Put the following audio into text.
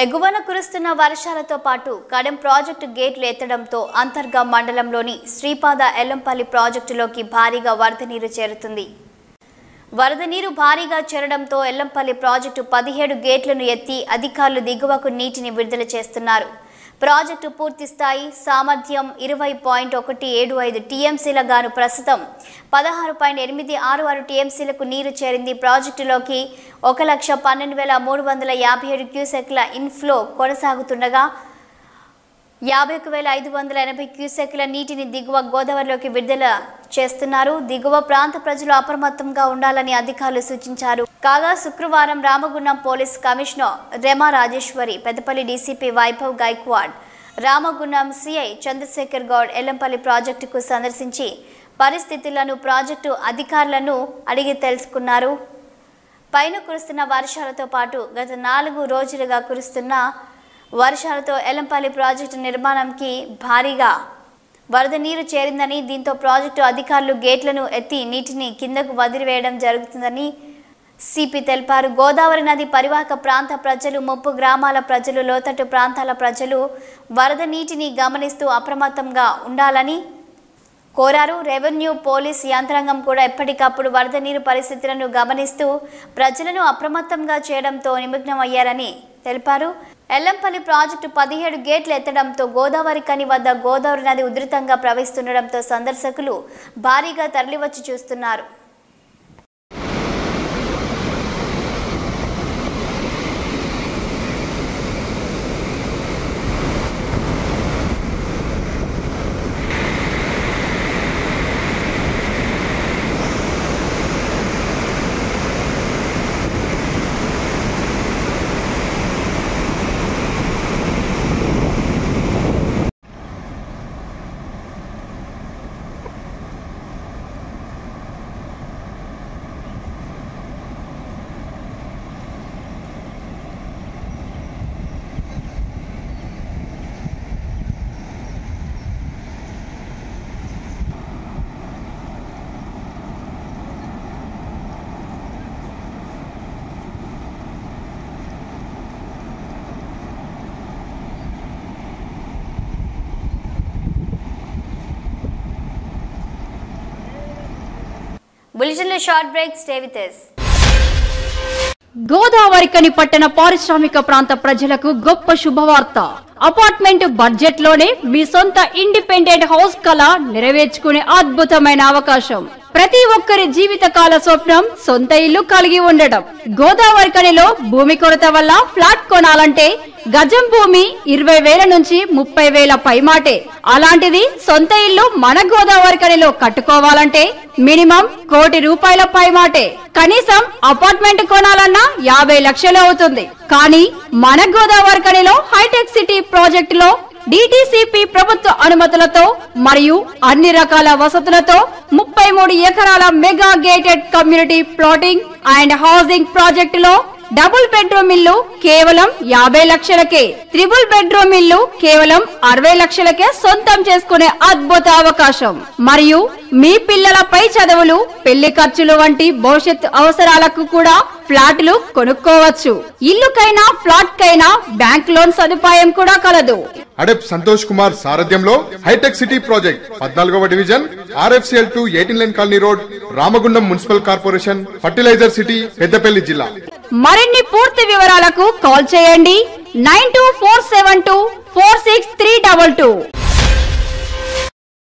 ఎగువన కురుస్తున్న వర్షాలతో పాటు కడెం ప్రాజెక్టు గేట్లు ఎత్తడంతో అంతర్గా మండలంలోని శ్రీపాద ఎల్లంపల్లి ప్రాజెక్టులోకి భారీగా వరద నీరు చేరుతుంది వరద నీరు భారీగా చేరడంతో ఎల్లంపల్లి ప్రాజెక్టు పదిహేడు గేట్లను ఎత్తి అధికారులు దిగువకు నీటిని విడుదల చేస్తున్నారు ప్రాజెక్టు పూర్తి స్థాయి సామర్థ్యం ఇరవై పాయింట్ ఒకటి ఏడు ఐదు టీఎంసీల గాను ప్రస్తుతం పదహారు పాయింట్ ఎనిమిది ఆరు ఆరు టీఎంసీలకు నీరు చేరింది ప్రాజెక్టులోకి ఒక లక్ష పన్నెండు వేల మూడు వందల యాభై ఏడు క్యూసెక్ల ఇన్ఫ్లో కొనసాగుతుండగా యాభై ఒక వేల ఐదు వందల ఎనభై క్యూసెక్ల నీటిని దిగువ గోదావరిలోకి విడుదల చేస్తున్నారు దిగువ ప్రాంత ప్రజలు అప్రమత్తంగా ఉండాలని అధికారులు సూచించారు కాగా శుక్రవారం Ramagundam police commissioner Rema Rajeshwari Peddapalli DCP Vaibhav Gaikwad Ramagundam CI Chandrashekar Goud Yellampalli ప్రాజెక్టుకు సందర్శించి పరిస్థితులను ప్రాజెక్టు అధికారులను అడిగి తెలుసుకున్నారు పైన కురుస్తున్న వర్షాలతో పాటు గత నాలుగు రోజులుగా కురుస్తున్న వర్షాలతో ఎల్లంపల్లి ప్రాజెక్టు నిర్మాణంకి భారీగా వరద నీరు చేరిందని దీంతో ప్రాజెక్టు అధికారులు గేట్లను ఎత్తి నీటిని కిందకు వదిలివేయడం జరుగుతుందని సిపి తెలిపారు గోదావరి నది పరివాహక ప్రాంత ప్రజలు ముప్పు గ్రామాల ప్రజలు లోతట్టు ప్రాంతాల ప్రజలు వరద నీటిని గమనిస్తూ అప్రమత్తంగా ఉండాలని కోరారు రెవెన్యూ పోలీస్ యంత్రాంగం కూడా ఎప్పటికప్పుడు వరద నీరు పరిస్థితులను గమనిస్తూ ప్రజలను అప్రమత్తంగా చేయడంతో నిమగ్నమయ్యారని తెలిపారు ఎల్లంపల్లి ప్రాజెక్టు పదిహేడు గేట్లు ఎత్తడంతో గోదావరి కని వద్ద గోదావరి నది ఉధృతంగా ప్రవహిస్తుండడంతో సందర్శకులు భారీగా తరలివచ్చి చూస్తున్నారు బులెటిన్లో short break stay with us. Godavarikhani పట్టణ పారిశ్రామిక ప్రాంత ప్రజలకు గొప్ప శుభవార్త అపార్ట్మెంట్ బడ్జెట్ లోనే మీ సొంత ఇండిపెండెంట్ హౌస్ కళ నెరవేర్చుకునే అద్భుతమైన అవకాశం ప్రతి ఒక్కరి జీవితకాల స్వప్నం సొంత ఇల్లు కలిగి ఉండడం గోదావరికనిలో భూమి కొరత వల్ల ఫ్లాట్ కొనాలంటే గజం భూమి ఇరవై వేల నుంచి ముప్పై వేల పైమాటే అలాంటిది సొంత ఇల్లు మన గోదావరికనిలో కట్టుకోవాలంటే మినిమం కోటి రూపాయల పైమాటే కనీసం అపార్ట్మెంట్ కొనాలన్నా యాభై లక్షలు అవుతుంది కానీ మన గోదావరికనిలో హైటెక్ సిటీ ప్రాజెక్టులో డిటిసిపి ప్రభుత్వ అనుమతులతో మరియు అన్ని రకాల వసతులతో ముప్పై మూడు ఎకరాల mega gated community plotting and housing ప్రాజెక్టులో డబుల్ బెడ్రూమ్ ఇల్లు కేవలం యాభై లక్షలకే త్రిబుల్ బెడ్రూమ్ ఇల్లు కేవలం అరవై లక్షలకే సొంతం చేసుకునే అద్భుత అవకాశం మరియు మీ పిల్లల పై చదువులు పెళ్లి ఖర్చులు వంటి భవిష్యత్ అవసరాలకు కూడా ఫ్లాట్లు కొనుక్కోవచ్చు ఇల్లుకైనా ఫ్లాట్ కైనా బ్యాంక్ లోన్ సదుపాయం కూడా కలదు అడెప్ సంతోష్ కుమార్ సారథ్యంలో హైటెక్ సిటీ ప్రాజెక్ట్ పద్నాలుగవ division RFCL two eighteen line colony road Ramagundam municipal corporation fertiliser city Peddapalli జిల్లా మరిన్ని పూర్తి వివరాలకు కాల్ చేయండి nine two four seven two four six three double two